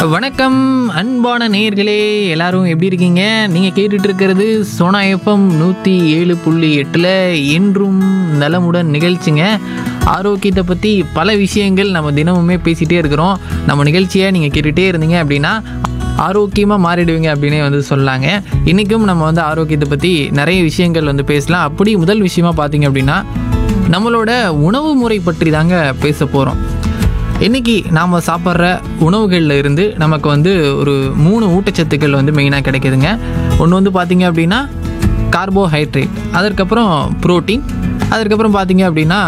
வணக்கம் அன்பான நேயர்களே எல்லாரும் எப்படி இருக்கீங்க நீங்கள் கேட்டுட்டு இருக்கிறது சோனா எஃப்எம் நூற்றி ஏழு புள்ளி எட்டில் என்றும் நலமுடன் நிகழ்ச்சிங்க ஆரோக்கியத்தை பற்றி பல விஷயங்கள் நம்ம தினமுமே பேசிகிட்டே இருக்கிறோம் நம்ம நிகழ்ச்சியை நீங்கள் கேட்டுகிட்டே இருந்தீங்க அப்படின்னா ஆரோக்கியமாக மாறிடுவீங்க அப்படின்னே வந்து சொல்லாங்க இன்றைக்கும் நம்ம வந்து ஆரோக்கியத்தை பற்றி நிறைய விஷயங்கள் வந்து பேசலாம் அப்படி முதல் விஷயமா பார்த்தீங்க அப்படின்னா நம்மளோட உணவு முறை பற்றி தாங்க பேச போகிறோம் இன்னைக்கு நாம் சாப்பிட்ற உணவுகளில் இருந்து நமக்கு வந்து ஒரு மூணு ஊட்டச்சத்துக்கள் வந்து மெயினாக கிடைக்குதுங்க ஒன்று வந்து பார்த்தீங்க அப்படின்னா கார்போஹைட்ரேட் அதற்கப்புறம் புரோட்டீன் அதற்கப்புறம் பார்த்தீங்க அப்படின்னா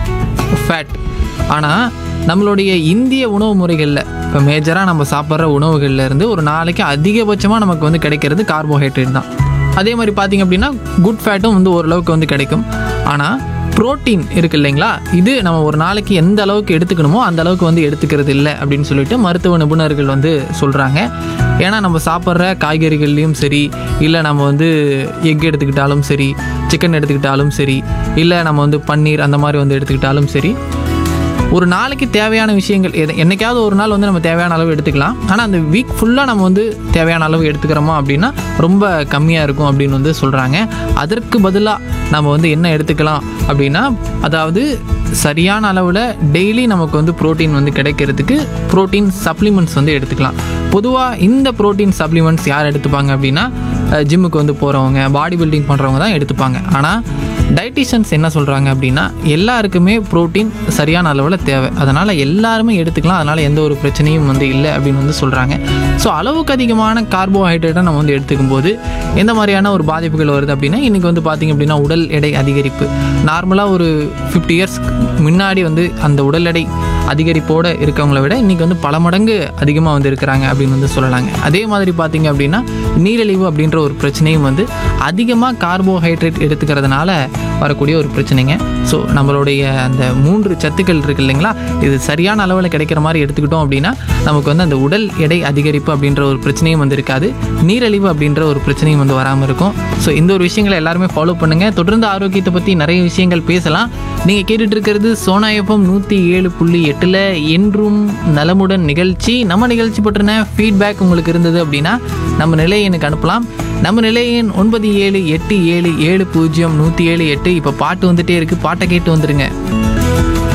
ஃபேட் ஆனால் நம்மளுடைய இந்திய உணவு முறைகளில் இப்போ மேஜராக நம்ம சாப்பிட்ற உணவுகள்ல இருந்து ஒரு நாளைக்கு அதிகபட்சமாக நமக்கு வந்து கிடைக்கிறது கார்போஹைட்ரேட் தான் அதே மாதிரி பார்த்தீங்க அப்படின்னா குட் ஃபேட்டும் வந்து ஓரளவுக்கு வந்து கிடைக்கும் ஆனால் புரோட்டீன் இருக்கு இல்லைங்களா இது நம்ம ஒரு நாளைக்கு எந்த அளவுக்கு எடுத்துக்கணுமோ அந்த அளவுக்கு வந்து எடுத்துக்கிறது இல்லை அப்படின்னு சொல்லிட்டு மருத்துவ நிபுணர்கள் வந்து சொல்கிறாங்க ஏன்னா நம்ம சாப்பிட்ற காய்கறிகள்லையும் சரி இல்லை நம்ம வந்து எக் எடுத்துக்கிட்டாலும் சரி சிக்கன் எடுத்துக்கிட்டாலும் சரி இல்லை நம்ம வந்து பன்னீர் அந்த மாதிரி வந்து எடுத்துக்கிட்டாலும் சரி ஒரு நாளைக்கு தேவையான விஷயங்கள் எது என்னைக்காவது ஒரு நாள் வந்து நம்ம தேவையான அளவு எடுத்துக்கலாம் ஆனால் அந்த வீக் ஃபுல்லாக நம்ம வந்து தேவையான அளவு எடுத்துக்கிறோமா அப்படின்னா ரொம்ப கம்மியாக இருக்கும் அப்படின்னு வந்து சொல்கிறாங்க அதற்கு பதிலாக நம்ம வந்து என்ன எடுத்துக்கலாம் அப்படின்னா அதாவது சரியான அளவில் டெய்லி நமக்கு வந்து புரோட்டீன் வந்து கிடைக்கிறதுக்கு புரோட்டீன் சப்ளிமெண்ட்ஸ் வந்து எடுத்துக்கலாம் பொதுவாக இந்த புரோட்டீன் சப்ளிமெண்ட்ஸ் யார் எடுத்துப்பாங்க அப்படின்னா ஜிம்முக்கு வந்து போகிறவங்க பாடி பில்டிங் பண்ணுறவங்க தான் எடுத்துப்பாங்க ஆனால் டயட்டிஷியன்ஸ் என்ன சொல்கிறாங்க அப்படின்னா எல்லாருக்குமே புரோட்டீன் சரியான அளவில் தேவை அதனால் எல்லாருமே எடுத்துக்கலாம் அதனால் எந்த ஒரு பிரச்சனையும் வந்து இல்லை அப்படின்னு வந்து சொல்கிறாங்க ஸோ அளவுக்கு அதிகமான கார்போஹைட்ரேட்டை நம்ம வந்து எடுத்துக்கும் போது எந்த மாதிரியான ஒரு பாதிப்புகள் வருது அப்படின்னா இன்றைக்கி வந்து பார்த்திங்க அப்படின்னா உடல் எடை அதிகரிப்பு நார்மலாக ஒரு ஃபிஃப்டி இயர்ஸ் முன்னாடி வந்து அந்த உடல் எடை அதிகரிப்போடு இருக்கவங்கள விட இன்றைக்கி வந்து பல மடங்கு அதிகமாக வந்து இருக்கிறாங்க அப்படின்னு வந்து சொல்லலாங்க அதே மாதிரி பார்த்தீங்க அப்படின்னா நீரிழிவு அப்படின்ற ஒரு பிரச்சனையும் வந்து அதிகமாக கார்போஹைட்ரேட் எடுத்துக்கிறதுனால வரக்கூடிய ஒரு பிரச்சனைங்க ஸோ நம்மளுடைய அந்த மூன்று சத்துக்கள் இருக்கு இல்லைங்களா இது சரியான அளவில் கிடைக்கிற மாதிரி எடுத்துக்கிட்டோம் அப்படின்னா நமக்கு வந்து அந்த உடல் எடை அதிகரிப்பு அப்படின்ற ஒரு பிரச்சனையும் வந்து இருக்காது நீரிழிவு அப்படின்ற ஒரு பிரச்சனையும் வந்து வராமல் இருக்கும் ஸோ இந்த ஒரு விஷயங்களை எல்லாருமே ஃபாலோ பண்ணுங்கள் தொடர்ந்து ஆரோக்கியத்தை பற்றி நிறைய விஷயங்கள் பேசலாம் நீங்கள் கேட்டுட்டு இருக்கிறது சோனா எஃப்எம் நூற்றி ஏழு புள்ளி எட்டில் என்றும் நலமுடன் நிகழ்ச்சி நம்ம நிகழ்ச்சி பற்றின ஃபீட்பேக் உங்களுக்கு இருந்தது அப்படின்னா நம்ம நிலையை எனக்கு அனுப்பலாம் நம்ம நிலையின் ஒன்பது ஏழு எட்டு ஏழு ஏழு பூஜ்ஜியம் நூற்றி ஏழு எட்டு இப்போ பாட்டு வந்துட்டே இருக்குது பாட்டை கேட்டு வந்துடுங்க